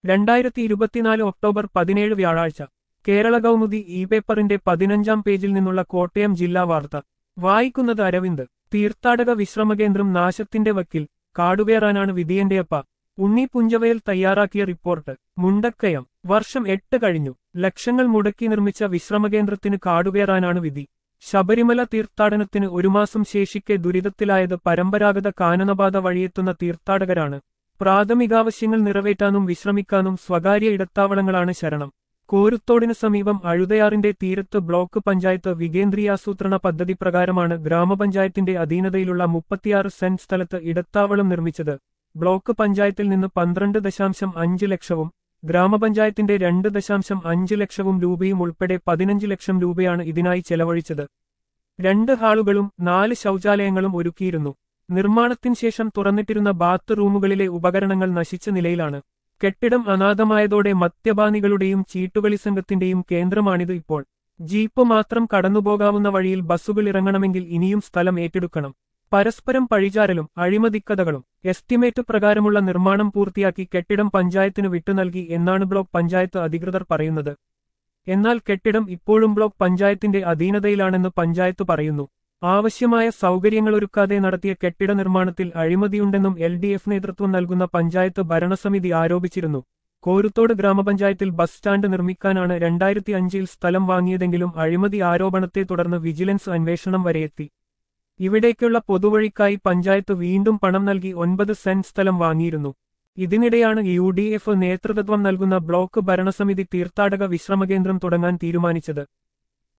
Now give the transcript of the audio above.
രണ്ടായിരത്തി ഇരുപത്തിനാല് ഒക്ടോബർ പതിനേഴ് വ്യാഴാഴ്ച കേരള കൗമുദി ഇ പേപ്പറിന്റെ പതിനഞ്ചാം പേജിൽ നിന്നുള്ള കോട്ടയം ജില്ലാ വാർത്ത വായിക്കുന്നത് അരവിന്ദ് തീർത്ഥാടക വിശ്രമകേന്ദ്രം നാശത്തിന്റെ വക്കിൽ കാടുകയറാനാണ് വിധിയന്റെയപ്പ ഉണ്ണി പുഞ്ചവയൽ തയ്യാറാക്കിയ റിപ്പോർട്ട് മുണ്ടക്കയം വർഷം എട്ട് കഴിഞ്ഞു ലക്ഷങ്ങൾ മുടക്കി നിർമ്മിച്ച വിശ്രമകേന്ദ്രത്തിന് കാടുകയറാനാണ് വിധി ശബരിമല തീർത്ഥാടനത്തിന് ഒരു മാസം ശേഷിക്കെ ദുരിതത്തിലായത് പരമ്പരാഗത കാനനപാത വഴിയെത്തുന്ന തീർത്ഥാടകരാണ് പ്രാഥമികാവശ്യങ്ങൾ നിറവേറ്റാനും വിശ്രമിക്കാനും സ്വകാര്യ ഇടത്താവളങ്ങളാണ് ശരണം കോരുത്തോടിന് സമീപം അഴുതയാറിന്റെ തീരത്ത് ബ്ലോക്ക് പഞ്ചായത്ത് വികേന്ദ്രീയാസൂത്രണ പദ്ധതി പ്രകാരമാണ് ഗ്രാമപഞ്ചായത്തിന്റെ അധീനതയിലുള്ള മുപ്പത്തിയാറ് സെന്റ് സ്ഥലത്ത് ഇടത്താവളം നിർമ്മിച്ചത് ബ്ലോക്ക് പഞ്ചായത്തിൽ നിന്ന് പന്ത്രണ്ട് ദശാംശം അഞ്ച് ലക്ഷവും ഗ്രാമപഞ്ചായത്തിന്റെ രണ്ട് ദശാംശം അഞ്ച് ലക്ഷവും രൂപയും ഉൾപ്പെടെ പതിനഞ്ച് ലക്ഷം രൂപയാണ് ഇതിനായി ചെലവഴിച്ചത് രണ്ട് ഹാളുകളും നാല് ശൗചാലയങ്ങളും ഒരുക്കിയിരുന്നു നിർമ്മാണത്തിന് ശേഷം തുറന്നിട്ടിരുന്ന ബാത്ത് റൂമുകളിലെ ഉപകരണങ്ങൾ നശിച്ച നിലയിലാണ് കെട്ടിടം അനാഥമായതോടെ മദ്യപാനികളുടെയും ചീട്ടുകളി സംഘത്തിന്റെയും കേന്ദ്രമാണിത് ഇപ്പോൾ ജീപ്പ് മാത്രം കടന്നുപോകാവുന്ന വഴിയിൽ ബസ്സുകൾ ഇറങ്ങണമെങ്കിൽ ഇനിയും സ്ഥലം ഏറ്റെടുക്കണം പരസ്പരം പഴിചാരലും അഴിമതിക്കഥകളും എസ്റ്റിമേറ്റ് പ്രകാരമുള്ള നിർമ്മാണം പൂർത്തിയാക്കി കെട്ടിടം പഞ്ചായത്തിന് വിട്ടുനൽകി എന്നാണ് ബ്ലോക്ക് പഞ്ചായത്ത് അധികൃതർ പറയുന്നത് എന്നാൽ കെട്ടിടം ഇപ്പോഴും ബ്ലോക്ക് പഞ്ചായത്തിന്റെ അധീനതയിലാണെന്ന് പഞ്ചായത്ത് പറയുന്നു ആവശ്യമായ സൗകര്യങ്ങളൊരുക്കാതെ നടത്തിയ കെട്ടിട നിർമ്മാണത്തിൽ അഴിമതിയുണ്ടെന്നും എൽ ഡി എഫ് നേതൃത്വം നൽകുന്ന പഞ്ചായത്ത് ഭരണസമിതി ആരോപിച്ചിരുന്നു കോരുത്തോട് ഗ്രാമപഞ്ചായത്തിൽ ബസ് സ്റ്റാൻഡ് നിർമ്മിക്കാനാണ് രണ്ടായിരത്തി അഞ്ചിൽ സ്ഥലം വാങ്ങിയതെങ്കിലും അഴിമതി ആരോപണത്തെ തുടർന്ന് വിജിലൻസ് അന്വേഷണം വരെയെത്തി ഇവിടേക്കുള്ള പൊതുവഴിക്കായി പഞ്ചായത്ത് വീണ്ടും പണം നൽകി ഒൻപത് സെന്റ് സ്ഥലം വാങ്ങിയിരുന്നു ഇതിനിടെയാണ് യു ഡി എഫ് നേതൃത്വം നൽകുന്ന ബ്ലോക്ക് ഭരണസമിതി തീർത്ഥാടക വിശ്രമകേന്ദ്രം തുടങ്ങാൻ തീരുമാനിച്ചത്